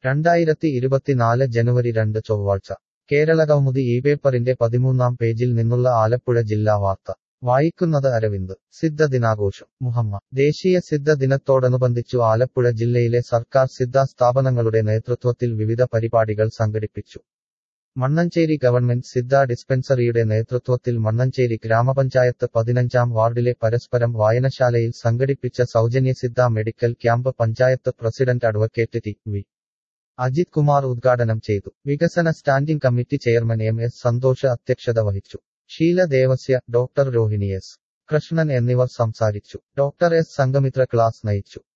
രണ്ടായിരത്തി ഇരുപത്തിനാല് ജനുവരി രണ്ട് ചൊവ്വാഴ്ച കേരളകൗമുദി ഈ പേപ്പറിന്റെ പതിമൂന്നാം പേജിൽ നിന്നുള്ള ആലപ്പുഴ ജില്ലാ വാർത്ത വായിക്കുന്നത് അരവിന്ദ് സിദ്ധ ദിനാഘോഷം മുഹമ്മ ദേശീയ സിദ്ധ ദിനത്തോടനുബന്ധിച്ചു ആലപ്പുഴ ജില്ലയിലെ സർക്കാർ സിദ്ധ സ്ഥാപനങ്ങളുടെ നേതൃത്വത്തിൽ വിവിധ പരിപാടികൾ സംഘടിപ്പിച്ചു മണ്ണഞ്ചേരി ഗവൺമെന്റ് സിദ്ധ ഡിസ്പെൻസറിയുടെ നേതൃത്വത്തിൽ മണ്ണഞ്ചേരി ഗ്രാമപഞ്ചായത്ത് പതിനഞ്ചാം വാർഡിലെ പരസ്പരം വായനശാലയിൽ സംഘടിപ്പിച്ച സൗജന്യ Siddha medical camp panchayat president advocate T V Ajith Kumar ഉദ്ഘാടനം ചെയ്തു വികസന standing committee chairman M S Santhosh അധ്യക്ഷത വഹിച്ചു ഷീല ദേവസ്യ ഡോക്ടർ രോഹിണി എസ് കൃഷ്ണൻ എന്നിവർ സംസാരിച്ചു ഡോക്ടർ എസ് സംഗമിത്ര ക്ലാസ് നയിച്ചു